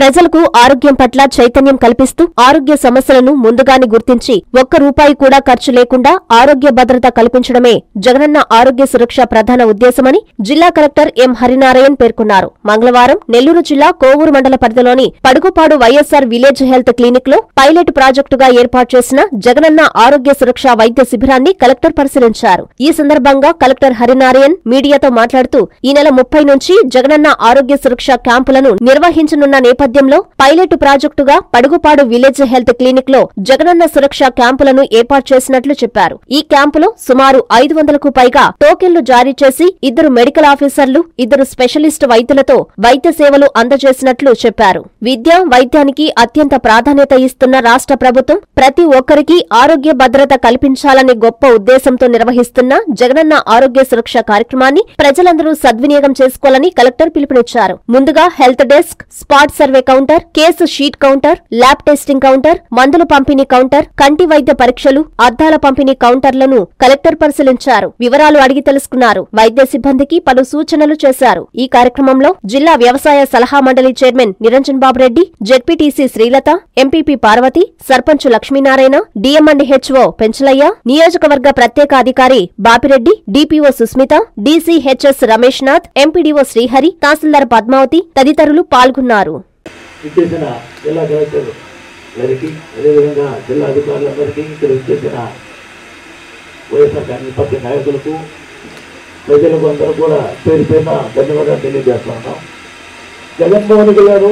ప్రజలకు ఆరోగ్యం పట్ల చైతన్యం కల్పిస్తూ ఆరోగ్య సమస్యలను ముందుగానే గుర్తించి ఒక్క రూపాయి కూడా ఖర్చు లేకుండా ఆరోగ్య భద్రత కల్పించడమే జగనన్న ఆరోగ్య సురక్ష ప్రధాన ఉద్దేశమని జిల్లా కలెక్టర్ ఎం హరినారాయణ్ పేర్కొన్నారు మంగళవారం నెల్లూరు జిల్లా కోవూరు మండల పరిధిలోని Padugupadu YSR village health clinic లో పైలట్ ప్రాజెక్టుగా ఏర్పాటు చేసిన జగనన్న ఆరోగ్య సురక్ష వైద్య శిబిరాన్ని కలెక్టర్ పరిశీలించారు ఈ సందర్భంగా కలెక్టర్ హరినారాయణ్ మీడియాతో మాట్లాడుతూ ఈ నెల ముప్పై నుంచి జగనన్న ఆరోగ్య సురక్ష క్యాంపులను నిర్వహించనున్న నేపథ్యంలో పైలట్ ప్రాజెక్టుగా పడుగుపాడు విలేజ్ హెల్త్ క్లినిక్ లో జగనన్న సురక్ష క్యాంపులను ఏర్పాటు చేసినట్లు చెప్పారు ఈ క్యాంపులో సుమారు ఐదు వందలకు పైగా టోకెన్లు జారీ చేసి ఇద్దరు మెడికల్ ఆఫీసర్లు ఇద్దరు స్పెషలిస్ట్ వైద్యులతో వైద్య సేవలు అందజేసినట్లు చెప్పారు విద్య వైద్యానికి అత్యంత ప్రాధాన్యత ఇస్తున్న రాష్ట్ర ప్రభుత్వం ప్రతి ఒక్కరికి ఆరోగ్య భద్రత కల్పించాలనే గొప్ప ఉద్దేశంతో నిర్వహిస్తున్న జగనన్న ఆరోగ్య సురక్ష కార్యక్రమాన్ని ప్రజలందరూ సద్వినియోగం చేసుకోవాలని కలెక్టర్ పిలుపునిచ్చారు ముందుగా health desk spot survey counter case sheet counter lab testing counter మందుల పంపిణీ కౌంటర్ కంటి వైద్య పరీక్షలు అద్దాల పంపిణీ కౌంటర్లను కలెక్టర్ పరిశీలించారు వివరాలు అడిగి తెలుసుకున్నారు వైద్య సిబ్బందికి పలు సూచనలు చేశారు ఈ కార్యక్రమంలో జిల్లా వ్యవసాయ సలహా మండలి chairman Niranjan Babu Reddy ZPTC Srilatha MPP Parvathi sarpanch Lakshminarayana DMHO Penchalaiah నియోజకవర్గ ప్రత్యేక అధికారి Bapireddy DPO Susmitha DCHS Ramesh Nath MPDO Srihari tahsildar Padmavathi తదితరులు పాల్గొన్నారు ఇచ్చేసిన జిల్లా కలెక్టర్ గారికి అదేవిధంగా జిల్లా అధికారులందరికీ ఇక్కడ ఇచ్చేసిన వైఎస్ఆర్ కాంగ్రెస్ పార్టీ నాయకులకు ప్రజలకు అందరూ కూడా పేరు పేరున ధన్యవాదాలు తెలియజేస్తా ఉన్నాం జగన్మోహన్ రెడ్డి గారు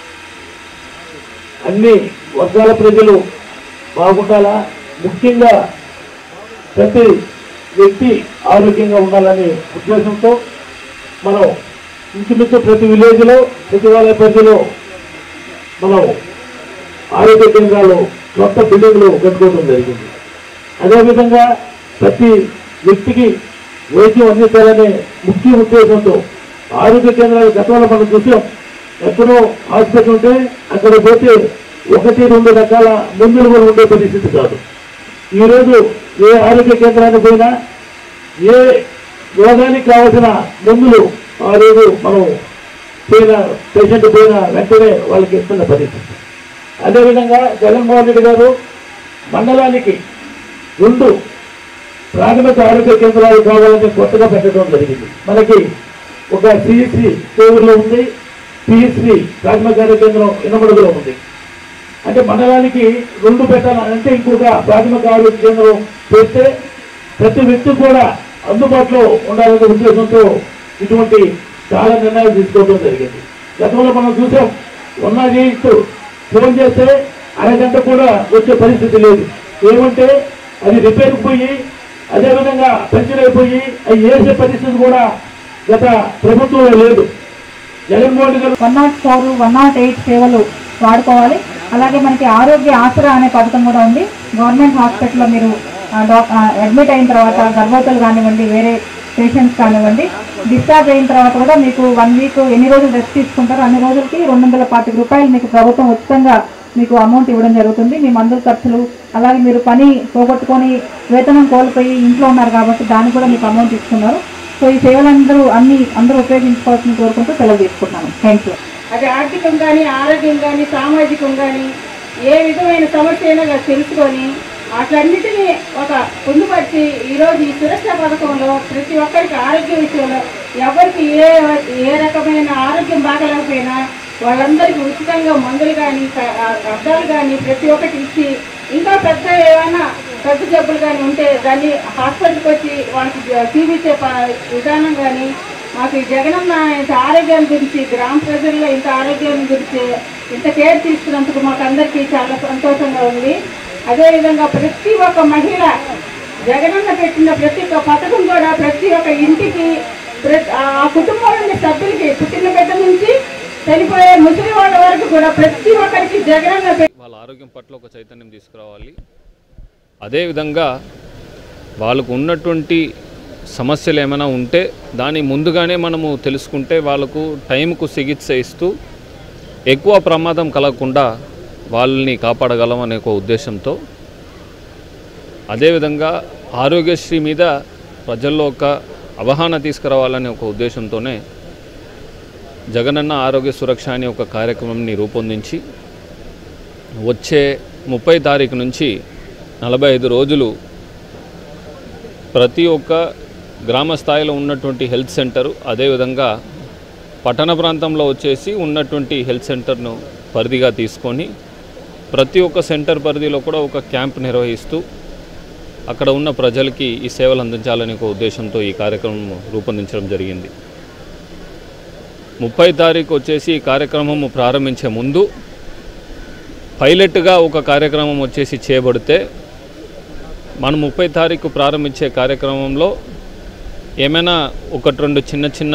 అన్ని వర్గాల ప్రజలు బాగుండాలా ముఖ్యంగా ప్రతి వ్యక్తి ఆరోగ్యంగా ఉండాలనే ఉద్దేశంతో మనం ఇంచుమించు ప్రతి విలేజ్లో సచివాలయ పరిధిలో మనం ఆరోగ్య కేంద్రాలు కొత్త బిల్డింగ్లు కట్టుకోవడం జరిగింది అదేవిధంగా ప్రతి వ్యక్తికి వైద్యం అందించాలనే ముఖ్య ఉద్దేశంతో ఆరోగ్య కేంద్రాలు గతంలో మనం చూసాం ఎక్కడో హాస్పిటల్ ఉంటే అక్కడ పోతే ఒకటి రెండు రకాల మందులు కూడా ఉండే పరిస్థితి కాదు ఈరోజు ఏ ఆరోగ్య కేంద్రానికి పోయినా ఏ రోగానికి కావాల్సిన మందులు ఆ రోజు మనం పోయిన పేషెంట్ పోయిన వెంటనే వాళ్ళకి ఇస్తున్న పరిస్థితి అదేవిధంగా జగన్మోహన్ రెడ్డి గారు మండలానికి రెండు ప్రాథమిక ఆరోగ్య కేంద్రాలు కావాలని కొత్తగా పెట్టడం జరిగింది మనకి ఒక సిఇసి కోవూరులో ఉంది పిహెచ్సి ప్రాథమిక ఆరోగ్య కేంద్రం ఇనమడుగులో ఉంది అంటే మండలానికి రెండు పెట్టాలని అంటే ఇంకొక ప్రాథమిక ఆరోగ్య కేంద్రం పెడితే ప్రతి వ్యక్తి కూడా అందుబాటులో ఉండాలనే ఉద్దేశంతో ఇటువంటి చాలా నిర్ణయాలు తీసుకోవడం జరిగింది గతంలో మనం చూసాం ఉన్నది ఫోన్ చేస్తే అరగంట కూడా వచ్చే పరిస్థితి లేదు ఏమంటే అది రిపేర్ పోయి అదేవిధంగా పంచర్ అయిపోయి అవి వేసే పరిస్థితి కూడా గత ప్రభుత్వంలో లేదు Jaganmohan Reddy garu one nought four one nought eight సేవలు వాడుకోవాలి అలాగే మనకి ఆరోగ్య ఆసరా అనే పథకం కూడా ఉంది గవర్నమెంట్ హాస్పిటల్లో మీరు ఆ, డాక్- ఆ, అడ్మిట్ అయిన తర్వాత గర్భవతులు కానివ్వండి వేరే పేషెంట్స్ కానివ్వండి డిశ్చార్జ్ అయిన తర్వాత కూడా మీకు వన్ వీక్ ఎన్ని రోజులు రెస్ట్ తీసుకుంటారో అన్ని రోజులకి రెండు వందల పాతిక రూపాయలు మీకు ప్రభుత్వం ఉచితంగా మీకు అమౌంట్ ఇవ్వడం జరుగుతుంది మీ మందుల ఖర్చులు అలాగే మీరు పని పోగొట్టుకొని వేతనం కోల్పోయి ఇంట్లో ఉన్నారు కాబట్టి దానికి కూడా మీకు అమౌంట్ ఇస్తున్నారు సో ఈ సేవలందరూ అన్ని అందరూ ఉపయోగించుకోవాల్సిన కోరుకుంటూ సెలవు తీసుకుంటున్నాను థ్యాంక్ యూ అది ఆర్థికం కానీ ఆరోగ్యం కానీ సామాజికం కానీ ఏ విధమైన సమస్య అయినా కానీ తెలుసుకొని వాటన్నిటినీ ఒక పొందుపరిచి ఈరోజు ఈ సురక్ష పథకంలో ప్రతి ఒక్కరికి ఆరోగ్య విషయంలో ఎవరికి ఏ ఏ రకమైన ఆరోగ్యం బాగలేకపోయినా వాళ్ళందరికీ ఉచితంగా మందులు కానీ అర్థాలు కానీ ప్రతి ఒక్కటి ఇచ్చి ఇంకా పెద్ద ఏమైనా పెద్ద జబ్బులు కానీ ఉంటే దాన్ని హాస్పిటల్కి వచ్చి వాళ్ళకి చూపించే ప- విధానం కానీ మాకు ఈ జగనన్న ఇంత ఆరోగ్యం గురించి గ్రామ ప్రజల్లో ఇంత ఆరోగ్యం గురించి ఇంత కేర్ తీసుకున్నందుకు మాకు అందరికీ చాలా సంతోషంగా ఉంది అదేవిధంగా ప్రతి ఒక్క మహిళ జగనన్న పెట్టిన ప్రతి ఒక్క పథకం కూడా ప్రతి ఒక్క ఇంటికి ప్రతి ఆ కుటుంబంలోని సభ్యులకి పుట్టిన బిడ్డ నుంచి చనిపోయే ముసలి వాళ్ళ వరకు కూడా ప్రతి ఒక్కరికి జగనన్న పె- వాళ్ళ ఆరోగ్యం పట్ల ఒక చైతన్యం తీసుకురావాలి అదేవిధంగా వాళ్ళకు ఉన్నటువంటి సమస్యలు ఏమైనా ఉంటే దాన్ని ముందుగానే మనము తెలుసుకుంటే వాళ్ళకు టైంకు చికిత్స ఇస్తూ ఎక్కువ ప్రమాదం కలగకుండా వాళ్ళని కాపాడగలం అనే ఒక ఉద్దేశంతో అదేవిధంగా ఆరోగ్యశ్రీ మీద ప్రజల్లో ఒక అవగాహన తీసుకురావాలనే ఒక ఉద్దేశంతోనే జగనన్న ఆరోగ్య సురక్ష అనే ఒక కార్యక్రమంని రూపొందించి వచ్చే ముప్పై తారీఖు నుంచి నలభై ఐదు రోజులు ప్రతి ఒక్క గ్రామ స్థాయిలో ఉన్నటువంటి హెల్త్ సెంటరు అదేవిధంగా పట్టణ ప్రాంతంలో వచ్చేసి ఉన్నటువంటి హెల్త్ సెంటర్ను పరిధిగా తీసుకొని ప్రతి ఒక్క సెంటర్ పరిధిలో కూడా ఒక క్యాంప్ నిర్వహిస్తూ అక్కడ ఉన్న ప్రజలకి ఈ సేవలు అందించాలనే ఒక ఉద్దేశంతో ఈ కార్యక్రమం రూపొందించడం జరిగింది ముప్పై తారీఖు వచ్చేసి ఈ కార్యక్రమం ప్రారంభించే ముందు పైలట్గా ఒక కార్యక్రమం వచ్చేసి చేయబడితే మనం ముప్పై తారీఖు ప్రారంభించే కార్యక్రమంలో ఏమైనా ఒకటి రెండు చిన్న చిన్న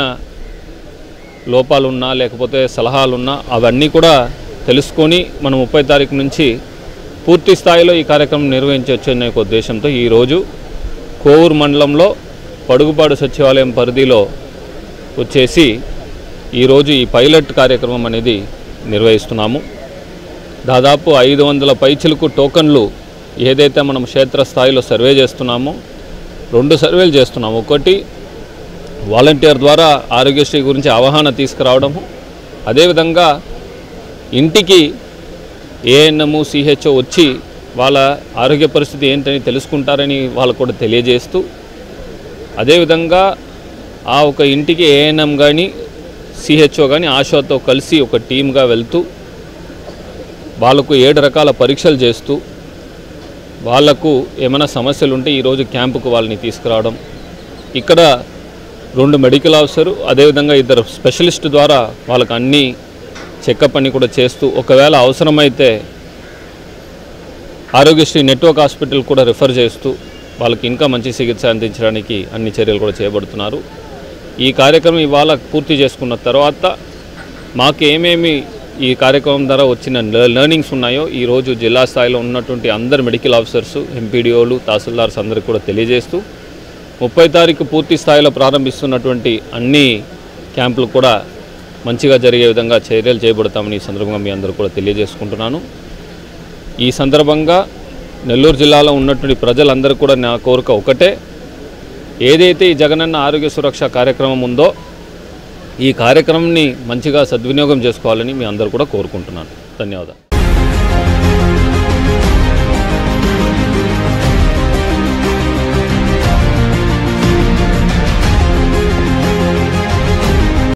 లోపాలున్నా లేకపోతే సలహాలున్నా అవన్నీ కూడా తెలుసుకొని మనం ముప్పై తారీఖు నుంచి పూర్తి స్థాయిలో ఈ కార్యక్రమం నిర్వహించవచ్చు అనే ఒక ఉద్దేశంతో ఈరోజు కోవూరు మండలంలో పడుగుపాడు సచివాలయం పరిధిలో వచ్చేసి ఈరోజు ఈ పైలట్ కార్యక్రమం అనేది నిర్వహిస్తున్నాము దాదాపు ఐదు వందల పైచిలకు టోకన్లు ఏదైతే మనం క్షేత్రస్థాయిలో సర్వే చేస్తున్నామో రెండు సర్వేలు చేస్తున్నాము ఒకటి వాలంటీర్ ద్వారా ఆరోగ్యశ్రీ గురించి అవగాహన తీసుకురావడము అదేవిధంగా ఇంటికి ఏఎన్ఎం సిహెచ్ఓ వచ్చి వాళ్ళ ఆరోగ్య పరిస్థితి ఏంటని తెలుసుకుంటారని వాళ్ళకు కూడా తెలియజేస్తూ అదేవిధంగా ఆ ఒక ఇంటికి ఏఎన్ఎం కానీ సిహెచ్ఓ కానీ ఆశాతో కలిసి ఒక టీమ్గా వెళ్తూ వాళ్ళకు ఏడు రకాల పరీక్షలు చేస్తూ వాళ్లకు ఏమైనా సమస్యలు ఉంటే ఈరోజు క్యాంపుకు వాళ్ళని తీసుకురావడం ఇక్కడ రెండు మెడికల్ ఆఫీసరు అదేవిధంగా ఇద్దరు స్పెషలిస్ట్ ద్వారా వాళ్ళకి అన్ని చెకప్ అని కూడా చేస్తూ ఒకవేళ అవసరమైతే ఆరోగ్యశ్రీ నెట్వర్క్ హాస్పిటల్ కూడా రిఫర్ చేస్తూ వాళ్ళకి ఇంకా మంచి చికిత్స అందించడానికి అన్ని చర్యలు కూడా చేపడుతున్నారు ఈ కార్యక్రమం ఇవాళ పూర్తి చేసుకున్న తర్వాత మాకు ఏమేమి ఈ కార్యక్రమం ద్వారా వచ్చిన లె- లెర్నింగ్స్ ఉన్నాయో ఈరోజు జిల్లా స్థాయిలో ఉన్నటువంటి అందరు మెడికల్ ఆఫీసర్స్ ఎంపీడీఓలు తహసీల్దార్స్ అందరికీ కూడా తెలియజేస్తూ ముప్పై తారీఖు పూర్తి స్థాయిలో ప్రారంభిస్తున్నటువంటి అన్ని క్యాంపులు కూడా మంచిగా జరిగే విధంగా చర్యలు చేపడతామని ఈ సందర్భంగా మీ అందరూ కూడా తెలియజేసుకుంటున్నాను ఈ సందర్భంగా నెల్లూరు జిల్లాలో ఉన్నటువంటి ప్రజలందరూ కూడా నా కోరిక ఒకటే ఏదైతే ఈ జగనన్న ఆరోగ్య సురక్ష కార్యక్రమం ఉందో ఈ కార్యక్రమంని మంచిగా సద్వినియోగం చేసుకోవాలని మీ అందరూ కూడా కోరుకుంటున్నాను ధన్యవాదాలు